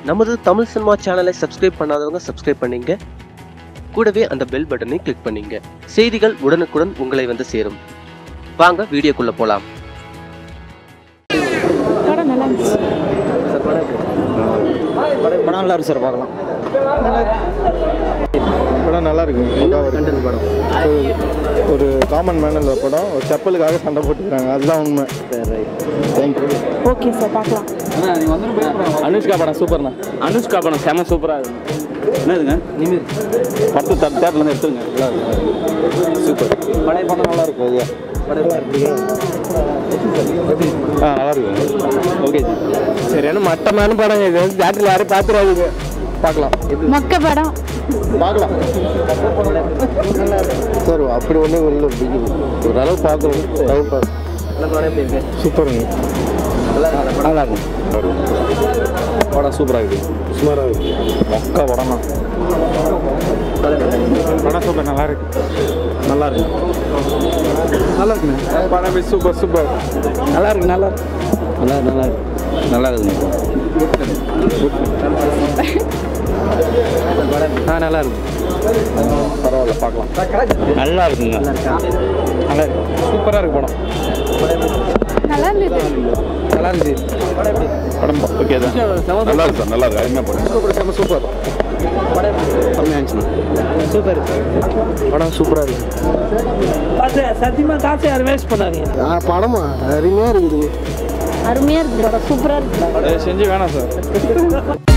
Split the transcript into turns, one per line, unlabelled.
நமது தமிழ் சினிமா சேனலை சப்ஸ்கிரைப் பண்ணாதவங்க சப்ஸ்கிரைப் பண்ணீங்க கூடவே அந்த பெல் பட்டனை கிளிக் பண்ணீங்க செய்திகள் உடனுக்குடன் உங்களை வந்து சேரும் வாங்க வீடியோக்குள்ள போலாம்
படம் நல்லா இருந்துச்சு
படம் நல்லா இருக்கு சார் பார்க்கலாம்
படம் நல்லா இருக்கு பக்காவா இருக்கு. ஒரு- ஒரு காமன் மேனல் படம் ஒரு செப்பலுக்காக சண்டை போட்டுக்கிறாங்க அதுதான் உண்மை தேங்க்யூ
ஓகே சார் பார்க்கலாம்
அனுஷ்கா படம் சூப்பர்ண்ணா அனுஷ்கா படம் செம சூப்பராக இருக்கு என்னதுங்க நிமிர் படத்து தட் தேட்டர்லேருந்து எடுத்துருங்க நல்லா இருக்கு சூப்பர் பழைய படம் நல்லா இருக்கும் ஐயா ஆ நல்லா இருக்கு ஓகே
சரி என்ன மட்டமான படம் இது வந்து தேட்டரில் யாரும் பார்த்துடாதீங்க பார்க்கலாம்
மொக்க படம்
பார்க்கலாம் சார் அப்படி ஒன்றும் இல்லை பிடிக்குது ஓரளவு பார்க்கணும் சூப்பருங்க
நல்லா இருக்கும் படம் சூப்பராக இருக்கு
சுமாராக இருக்கு
மொக்கா படம் தான்
படம் சூப்பர் நல்லா இருக்கு நல்லா இருக்கு நல்லா இருக்குண்ணே படம் சூப்பர் சூப்பர்
நல்லா இருக்கு நல்லா இருக்கு நல்லா நல்லா இருக்கு நல்லா இருக்குங்க ஆ நல்லா இருக்கு பரவாயில்ல பார்க்கலாம் நல்லா இருக்குங்க நல்லா இருக்கு சூப்பராக இருக்கு படம்
நல்லா இருந்தது
நல்லா இருந்துச்சு படம் ஓகே தான் நல்லா இருக்கு சார் நல்லா இருக்கு என்ன படம்
சூப்பர் செம்ம சூப்பர்
கம்மியாக இருந்துச்சுண்ணா சூப்பர் படம் சூப்பராக இருக்கு
சத்தியமா காசு யாரும் வேஸ்ட் பண்ணாதீங்க
படமா அருமையாக இருக்குது
அருமையாக இருக்கு படம் சூப்பராக இருக்கு
செஞ்சு வேணாம் சார்